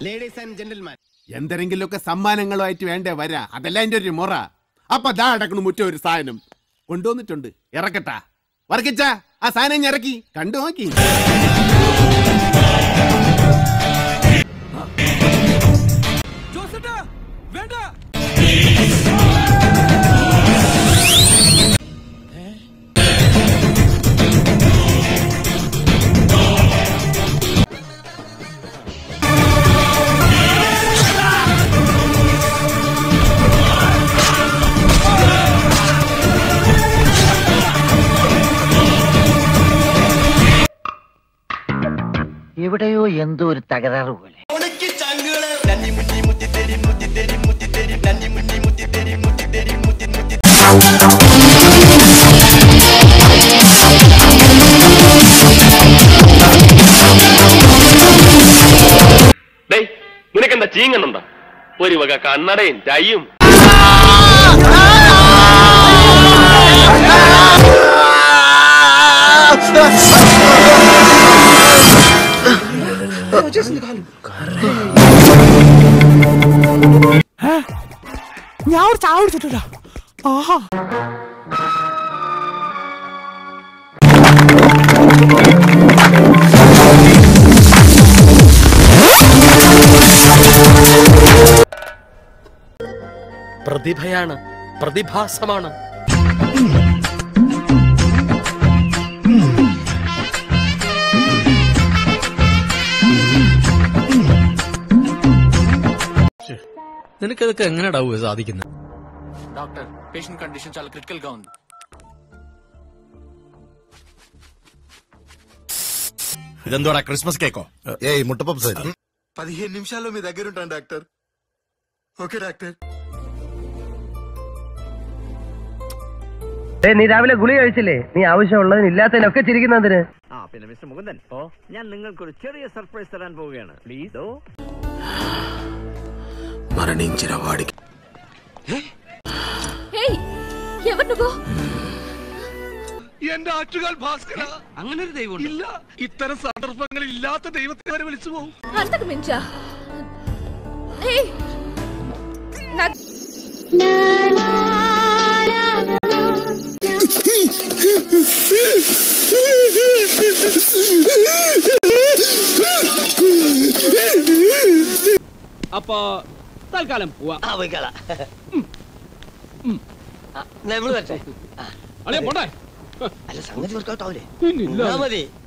ladies and gentleman എന്തെങ്കിലുമൊക്കെ സമ്മാനങ്ങളുമായിട്ട് വേണ്ടേ വരാ അതല്ല എന്റെ ഒരു മുറ അപ്പൊ ദാ അടക്കണു മുറ്റ ഒരു സാധനം കൊണ്ടുവന്നിട്ടുണ്ട് ഇറക്കട്ടാ വർക്കിച്ച ആ സാധനം ഇങ്ങ് ഇറക്കി കണ്ടു നോക്കി എവിടെയോ എന്തോ ഒരു തകരാറ് പോലെ ഡേയ് നിനക്കെന്താ ചീങ്ങണ്ണുണ്ടോ ഒരു വക കണ്ണടയും ടൈയും ഞാൻ ഒരു ചായ കുടിച്ചിട്ടില്ല ആഹാ പ്രതിഭയാണ് പ്രതിഭാസമാണ് നിനക്കതൊക്കെ എങ്ങനെയാടാവുക സാധിക്കുന്നത് డాక్టర్ పేషెంట్ కండిషన్ చాలా క్రిటికల్ గా ఉంది ഇതെന്തോടാ ക്രിസ്മസ് കേക്കോ ఏయ్ ముట్టపప్పు సార్ పదిహేను నిమిషాల్లో మీ దగ్గర ఉంటాను డాక్టర్ ఓకే డాక్టర్ നീ രാവിലെ ഗുളി കഴിച്ചില്ലേ നീ ആവശ്യമുള്ളതിന് ഇല്ലാത്തതിനൊക്കെ ചിരിക്കുന്നതിന് ആ പിന്നെ മിസ്റ്റർ മുകുന്ദൻ ഓ ഞാൻ നിങ്ങൾക്കൊരു ചെറിയ സർപ്രൈസ് തരാൻ പോവുകയാണ് പ്ലീസ് ഓ మరణించిన వాడికి ഹേയ് എവർ నువ్వు എന്റെ ആറ്റുകാൽ ഭാസ്കര അങ്ങനെ ഒരു ദൈവം ഇല്ല ഇത്തരം സന്ദർഭങ്ങളിൽ ഇല്ലാത്ത ദൈവത്തെ വരെ വിളിച്ചു പോകും అంతకు మించా హేయ్ నాకు അപ്പൊ തൽക്കാലം പോവാ ആ പോയിക്കളാ നമ്മള് വരട്ടെ അളിയ പോട്ടെ അല്ല സംഗതി വർക്കൗട്ട് ആവൂലേ പിന്നില്ല മതി